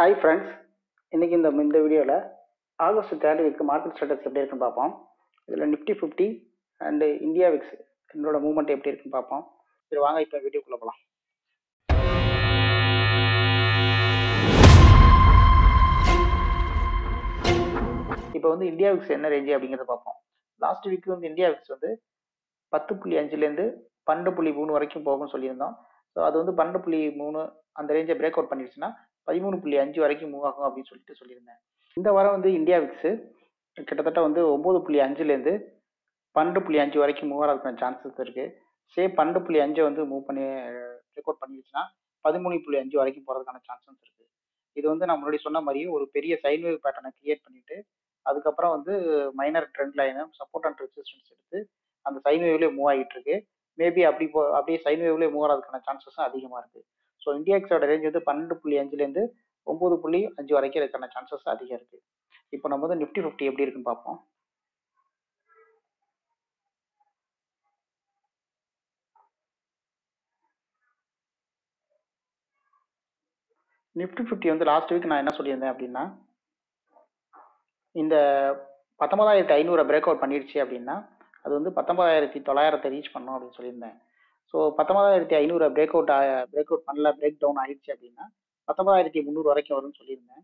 hi friends இன்னைக்கு இந்த இந்த வீடியோவில் August third week market status எப்படி இருக்குன்னு பார்ப்போம் இதில் Nifty fifty and India VIX என்னோட மூவ்மெண்ட் எப்படி இருக்குன்னு பார்ப்போம் சரி வாங்க இப்போ வீடியோக்குள்ளே போகலாம் இப்போ வந்து இந்தியா விக்ஸ் என்ன ரேஞ்சு அப்படிங்கிறத பார்ப்போம் லாஸ்ட் வீக் வந்து இந்தியா விக்ஸ் வந்து பத்து புள்ளி அஞ்சுலேருந்து பன்னெண்டு புள்ளி மூணு வரைக்கும் போகும்னு சொல்லியிருந்தோம் ஸோ அது வந்து பன்னெண்டு புள்ளி மூணு அந்த ரேஞ்சை பிரேக் அவுட் பண்ணிடுச்சுன்னா பதிமூணு புள்ளி அஞ்சு வரைக்கும் மூவ் ஆகும் அப்படின்னு சொல்லிட்டு சொல்லியிருந்தேன் இந்த வாரம் வந்து இந்தியா விக்ஸு கிட்டத்தட்ட வந்து ஒம்பது புள்ளி அஞ்சுலேருந்து பன்னெண்டு புள்ளி அஞ்சு வரைக்கும் மூவ் ஆகிறதுக்கான சான்சஸ் இருக்குது சே பன்னெண்டு புள்ளி அஞ்சை வந்து மூவ் பண்ணி பிரேக் அவுட் பண்ணிடுச்சுன்னா பதிமூணு புள்ளி அஞ்சு வரைக்கும் போகிறதுக்கான சான்சஸ் இருக்குது இது வந்து நான் முன்னாடி சொன்ன மாதிரியே ஒரு பெரிய சைன்வேவ் பேட்டர்னை கிரியேட் பண்ணிட்டு அதுக்கப்புறம் வந்து மைனர் ட்ரெண்ட் லைனை சப்போர்ட் அண்ட் ரெசிஸ்டன்ஸ் எடுத்து அந்த சைன் வேவ்லேயே மூவ் ஆகிட்டு இருக்கு மேபி அப்படி போ அப்படியே சைன் வேவ்லேயே மூவ் ஆகிறதுக்கான சான்சஸும் அதிகமாக இருக்குது ஸோ இந்தியாக்ஸோட ரேஞ்ச் வந்து பன்னெண்டு புள்ளி அஞ்சுலேருந்து ஒம்பது புள்ளி அஞ்சு வரைக்கும் இருக்கான சான்சஸ் அதிகம் இருக்குது இப்போ நம்ம வந்து நிஃப்டி ஃபிஃப்டி எப்படி இருக்குன்னு பார்ப்போம் நிஃப்டி ஃபிஃப்டி வந்து லாஸ்ட் வீக் நான் என்ன சொல்லியிருந்தேன் அப்படின்னா இந்த பத்தொன்பதாயிரத்தி ஐநூறு பிரேக் அவுட் பண்ணிடுச்சு அப்படின்னா அது வந்து பத்தொன்பதாயிரத்தி தொள்ளாயிரத்தை ரீச் பண்ணோம் அப்படின்னு சொல்லியிருந்தேன் ஸோ பத்தொன்பதாயிரத்தி ஐநூறு பிரேக் அவுட் பிரேக் அவுட் பண்ணல பிரேக் டவுன் ஆயிடுச்சு அப்படின்னா பத்தொன்பதாயிரத்தி முந்நூறு வரைக்கும் வரும்னு சொல்லியிருந்தேன்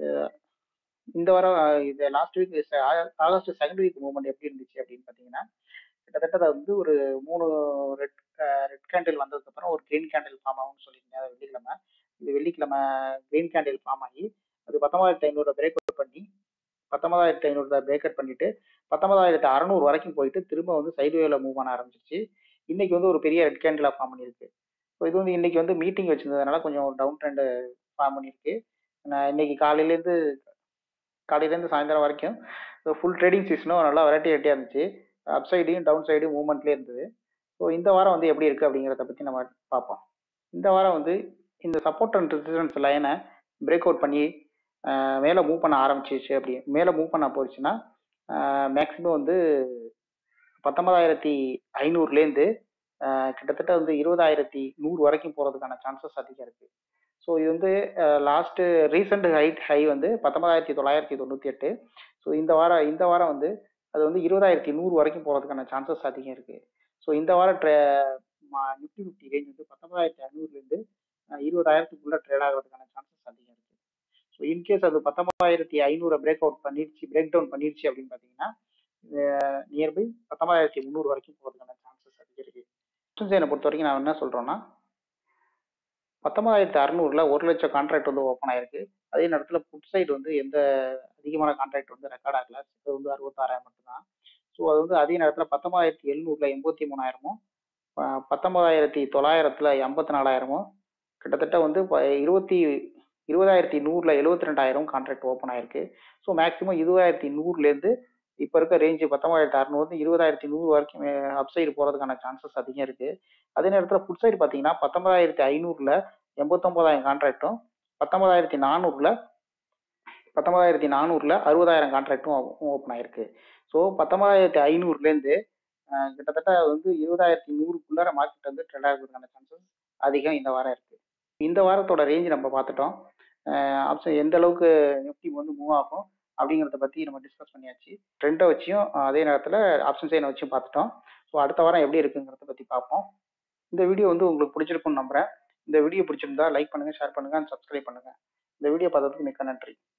இந்த வாரம் இது last week August second week movement எப்படி இருந்துச்சு அப்படின்னு பார்த்தீங்கன்னா கிட்டத்தட்ட வந்து ஒரு மூணு ரெட் ரெட் கேண்டில் வந்ததுக்கப்புறம் ஒரு க்ரீன் கேண்டில் ஃபார்ம் ஆகும்னு சொல்லியிருந்தேன் அது வெள்ளிக்கிழமை இது வெள்ளிக்கிழமை க்ரீன் கேண்டில் ஃபார்ம் ஆகி அது பத்தொன்பதாயிரத்தி ஐநூறு பிரேக் அவுட் பண்ணி பத்தொன்பதாயிரத்தி ஐநூறு பிரேக் அவுட் பண்ணிட்டு பத்தொன்பதாயிரத்தி அறநூறு வரைக்கும் போயிட்டு திரும்ப வந்து சைடுவேல மூவ் பண்ண ஆரம்பிச்சிருச்சு இன்னைக்கு வந்து ஒரு பெரிய ரெட் கேண்டிலாக ஃபார்ம் பண்ணியிருக்கு ஸோ இது வந்து இன்னைக்கு வந்து மீட்டிங் வச்சிருந்ததுனால கொஞ்சம் டவுன் ட்ரெண்டு ஃபார்ம் பண்ணியிருக்கு நான் இன்னைக்கு காலையிலேருந்து காலையிலேருந்து சாயந்தரம் வரைக்கும் ஃபுல் ட்ரேடிங் சீசனும் நல்லா வெரைட்டி வெரைட்டியாக இருந்துச்சு அப் சைடையும் டவுன் சைடும் மூவ்மெண்ட்லேயே இருந்தது ஸோ இந்த வாரம் வந்து எப்படி இருக்குது அப்படிங்கிறத பற்றி நம்ம பார்ப்போம் இந்த வாரம் வந்து இந்த சப்போர்ட் அண்ட் ரெசிஸ்டன்ஸ் லைனை பிரேக் அவுட் பண்ணி மேலே மூவ் பண்ண ஆரம்பிச்சிச்சு அப்படி மேலே மூவ் பண்ண போச்சுன்னா மேக்ஸிமம் வந்து பத்தொன்பதாயிரத்தி ஐநூறுலேருந்து கிட்டத்தட்ட வந்து இருபதாயிரத்தி நூறு வரைக்கும் போகிறதுக்கான சான்சஸ் அதிகம் இருக்குது ஸோ இது வந்து லாஸ்ட்டு ரீசெண்ட் ஹைட் ஹை வந்து பத்தொன்பதாயிரத்தி தொள்ளாயிரத்தி தொண்ணூற்றி எட்டு ஸோ இந்த வாரம் இந்த வாரம் வந்து அது வந்து இருபதாயிரத்தி நூறு வரைக்கும் போகிறதுக்கான சான்சஸ் அதிகம் இருக்குது ஸோ இந்த வாரம் ட்ரே நிஃப்டி ஃபிஃப்டி ரேஞ்ச் வந்து பத்தொன்பதாயிரத்தி ஐநூறுலேருந்து இருபதாயிரத்துக்குள்ளே ட்ரேட் ஆகிறதுக்கான சான்சஸ் அதிகம் இருக்குது ஸோ இன்கேஸ் அது பத்தொன்பதாயிரத்தி ஐநூறு பிரேக் அவுட் பண்ணிடுச்சு பிரேக் டவுன் பண்ணிடுச்சு அப்படின்னு பார்த்தீங்கன்னா நியர்பை பத்தொன்பதாயிரத்தி முந்நூறு வரைக்கும் போகிறதுக்கான சான்சஸ் அதிகம் இருக்குது ஆப்ஷன் சைனை பொறுத்த வரைக்கும் நான் என்ன சொல்கிறேன்னா பத்தொன்பதாயிரத்தி அறநூறுல ஒரு லட்சம் கான்ட்ராக்ட் வந்து ஓப்பன் ஆயிருக்கு அதே நேரத்தில் புட் சைடு வந்து எந்த அதிகமான கான்ட்ராக்ட் வந்து ரெக்கார்ட் ஆகல இது வந்து அறுபத்தாறாயிரம் மட்டும்தான் ஸோ அது வந்து அதே நேரத்தில் பத்தொன்பதாயிரத்தி எழுநூறுல எண்பத்தி மூணாயிரமும் பத்தொன்பதாயிரத்தி தொள்ளாயிரத்துல எண்பத்தி நாலாயிரமும் கிட்டத்தட்ட வந்து இருபத்தி இருபதாயிரத்தி நூறுல எழுபத்தி ரெண்டாயிரம் கான்ட்ராக்ட் ஓப்பன் ஆயிருக்கு ஸோ மேக்ஸிமம் இருபதாயிரத்தி நூறுலேருந்து இப்போ இருக்க ரேஞ்சு பத்தொன்பதாயிரத்தி அறுநூறு இருபதாயிரத்தி நூறு வரைக்கும் அப் சைடு போகிறதுக்கான சான்சஸ் அதிகம் இருக்குது அதே நேரத்தில் புட் சைடு பார்த்தீங்கன்னா பத்தொன்பதாயிரத்தி ஐநூறுல எண்பத்தொம்போதாயிரம் கான்ட்ராக்டும் பத்தொன்பதாயிரத்தி நானூறுல பத்தொன்பதாயிரத்தி நானூறுல அறுபதாயிரம் கான்ட்ராக்டும் ஓப்பன் ஆயிருக்கு ஸோ பத்தொன்பதாயிரத்தி ஐநூறுலேருந்து கிட்டத்தட்ட வந்து இருபதாயிரத்தி நூறுக்குள்ளார மார்க்கெட் வந்து ட்ரெண்ட் ஆகிறதுக்கான சான்சஸ் அதிகம் இந்த வாரம் இருக்குது இந்த வாரத்தோட ரேஞ்ச் நம்ம பார்த்துட்டோம் ஆப்ஷன் எந்த அளவுக்கு நிஃப்டி வந்து மூவ் ஆகும் அப்படிங்கிறத பற்றி நம்ம டிஸ்கஸ் பண்ணியாச்சு ட்ரெண்டை வச்சியும் அதே நேரத்தில் ஆப்ஷன் சைனை வச்சும் பார்த்துட்டோம் ஸோ அடுத்த வாரம் எப்படி இருக்குங்கிறத பற்றி பார்ப்போம் இந்த வீடியோ வந்து உங்களுக்கு பிடிச்சிருக்கும்னு நம்புறேன் இந்த வீடியோ பிடிச்சிருந்தா லைக் பண்ணுங்கள் ஷேர் பண்ணுங்கள் அண்ட் சப்ஸ்கிரைப் பண்ணுங்கள் இந்த வீடியோ பார்த்ததுக்கு மிக்க நன்றி